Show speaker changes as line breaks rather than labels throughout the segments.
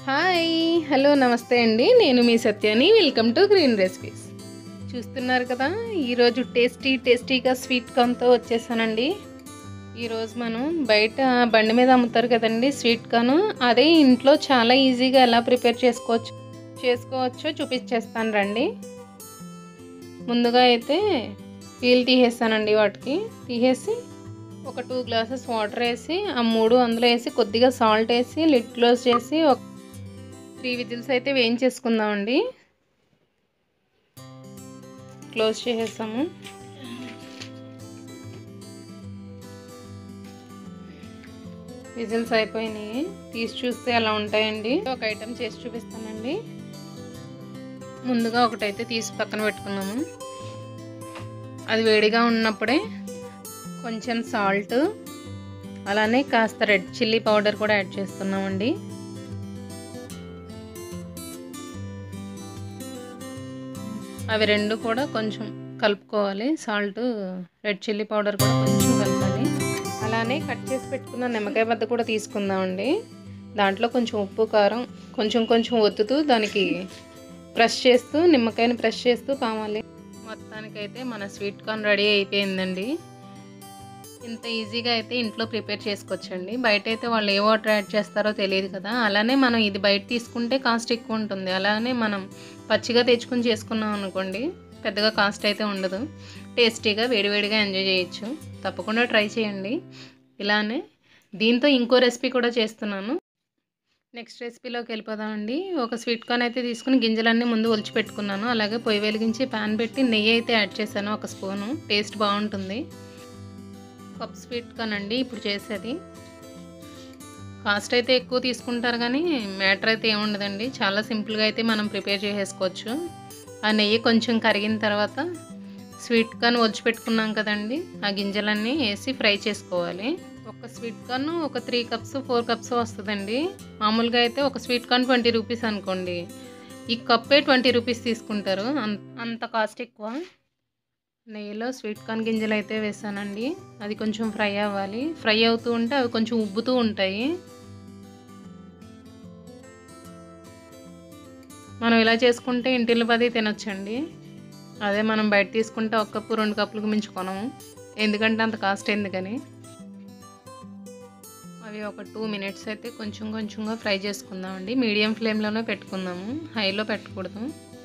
hi hello నమస్తే అండి నేను మీ సత్యాని వెల్కమ్ టు గ్రీన్ రెసిపీస్ చూస్తున్నారు కదా ఈరోజు టేస్టీ టేస్టీగా స్వీట్ కార్న్తో వచ్చేసానండి ఈరోజు మనం బయట బండి మీద అమ్ముతారు కదండి స్వీట్ కార్న్ అదే ఇంట్లో చాలా ఈజీగా ఎలా ప్రిపేర్ చేసుకోవచ్చు చేసుకోవచ్చో చూపించేస్తాను రండి ముందుగా అయితే పీల్ తీసేస్తానండి వాటికి తీసేసి ఒక టూ గ్లాసెస్ వాటర్ వేసి ఆ మూడు అందులో వేసి కొద్దిగా సాల్ట్ వేసి లిడ్ క్లోజ్ చేసి ఒక త్రీ విజిల్స్ అయితే వేయించేసుకుందామండి క్లోజ్ చేసేసాము విజిల్స్ అయిపోయినాయి తీసి చూస్తే అలా ఉంటాయండి ఒక ఐటెం చేసి చూపిస్తానండి ముందుగా ఒకటైతే తీసి పక్కన పెట్టుకున్నాము అది వేడిగా ఉన్నప్పుడే కొంచెం సాల్ట్ అలానే కాస్త రెడ్ చిల్లీ పౌడర్ కూడా యాడ్ చేస్తున్నామండి అవి రెండు కూడా కొంచెం కలుపుకోవాలి సాల్ట్ రెడ్ చిల్లీ పౌడర్ కూడా కొంచెం కలపాలి అలానే కట్ చేసి పెట్టుకున్న నిమ్మకాయ బద్ద కూడా తీసుకుందామండి దాంట్లో కొంచెం ఉప్పు కారం కొంచెం కొంచెం ఒత్తుతూ దానికి ప్రెస్ చేస్తూ నిమ్మకాయని ప్రెస్ చేస్తూ పామాలి మొత్తానికైతే మన స్వీట్ కార్న్ రెడీ అయిపోయిందండి ఇంత ఈజీగా అయితే ఇంట్లో ప్రిపేర్ చేసుకోవచ్చండి బయట అయితే వాళ్ళు ఏ వాటర్ యాడ్ చేస్తారో తెలియదు కదా అలానే మనం ఇది బయట తీసుకుంటే కాస్ట్ ఎక్కువ ఉంటుంది అలానే మనం పచ్చిగా తెచ్చుకుని చేసుకున్నాం అనుకోండి పెద్దగా కాస్ట్ అయితే ఉండదు టేస్టీగా వేడివేడిగా ఎంజాయ్ చేయొచ్చు తప్పకుండా ట్రై చేయండి ఇలానే దీంతో ఇంకో రెసిపీ కూడా చేస్తున్నాను నెక్స్ట్ రెసిపీలోకి వెళ్ళిపోదామండి ఒక స్వీట్ కార్న్ అయితే తీసుకుని గింజలన్నీ ముందు ఒలిచి పెట్టుకున్నాను అలాగే పొయ్యి వెలిగించి ప్యాన్ పెట్టి నెయ్యి అయితే యాడ్ చేశాను ఒక స్పూను టేస్ట్ బాగుంటుంది కప్ స్వీట్ కార్న్ అండి ఇప్పుడు చేసేది కాస్ట్ అయితే ఎక్కువ తీసుకుంటారు కానీ మ్యాటర్ అయితే ఏముండదండి చాలా సింపుల్గా అయితే మనం ప్రిపేర్ చేసేసుకోవచ్చు ఆ నెయ్యి కొంచెం కరిగిన తర్వాత స్వీట్ కార్న్ ఒలిచి పెట్టుకున్నాం కదండి ఆ గింజలన్నీ వేసి ఫ్రై చేసుకోవాలి ఒక స్వీట్ కార్న్ ఒక త్రీ కప్స్ ఫోర్ కప్స్ వస్తుందండి మామూలుగా అయితే ఒక స్వీట్ కార్న్ ట్వంటీ రూపీస్ అనుకోండి ఈ కప్పే ట్వంటీ రూపీస్ తీసుకుంటారు అంత కాస్ట్ ఎక్కువ నెయ్యిలో స్వీట్ కార్న్ గింజలు అయితే వేసానండి అది కొంచెం ఫ్రై అవ్వాలి ఫ్రై అవుతూ ఉంటే అవి కొంచెం ఉబ్బుతూ ఉంటాయి మనం ఇలా చేసుకుంటే ఇంటిల్లి పది తినొచ్చండి అదే మనం బయట తీసుకుంటే ఒక కప్పు రెండు కప్పులకు మించి కొనము ఎందుకంటే అంత కాస్ట్ ఎందుకని అవి ఒక టూ మినిట్స్ అయితే కొంచెం కొంచెంగా ఫ్రై చేసుకుందామండి మీడియం ఫ్లేమ్లోనే పెట్టుకుందాము హైలో పెట్టకూడదు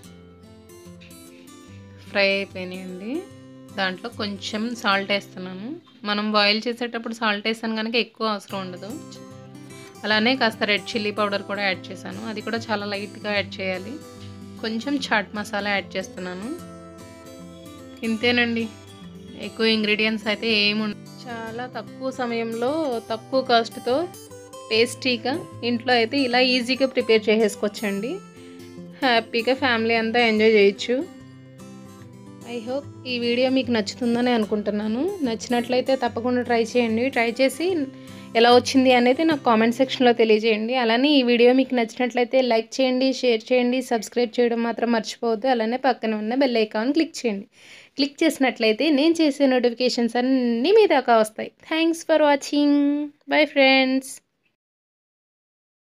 ఫ్రై అయిపోయినాయండి దాంట్లో కొంచెం సాల్ట్ వేస్తున్నాను మనం బాయిల్ చేసేటప్పుడు సాల్ట్ వేసాను కనుక ఎక్కువ అవసరం ఉండదు అలానే కాస్త రెడ్ చిల్లీ పౌడర్ కూడా యాడ్ చేశాను అది కూడా చాలా లైట్గా యాడ్ చేయాలి కొంచెం చాట్ మసాలా యాడ్ చేస్తున్నాను ఇంతేనండి ఎక్కువ ఇంగ్రీడియంట్స్ అయితే ఏముండ చాలా తక్కువ సమయంలో తక్కువ కాస్ట్తో టేస్టీగా ఇంట్లో అయితే ఇలా ఈజీగా ప్రిపేర్ చేసేసుకోవచ్చండి హ్యాపీగా ఫ్యామిలీ అంతా ఎంజాయ్ చేయొచ్చు ఐ హోప్ ఈ వీడియో మీకు నచ్చుతుందని అనుకుంటున్నాను నచ్చినట్లయితే తప్పకుండా ట్రై చేయండి ట్రై చేసి ఎలా వచ్చింది అనేది నాకు కామెంట్ సెక్షన్లో తెలియజేయండి అలానే ఈ వీడియో మీకు నచ్చినట్లయితే లైక్ చేయండి షేర్ చేయండి సబ్స్క్రైబ్ చేయడం మాత్రం మర్చిపోవద్దు అలానే పక్కన ఉన్న బెల్ ఐకాన్ క్లిక్ చేయండి క్లిక్ చేసినట్లయితే నేను చేసే నోటిఫికేషన్స్ అన్నీ మీ దాకా వస్తాయి thanks for watching bye friends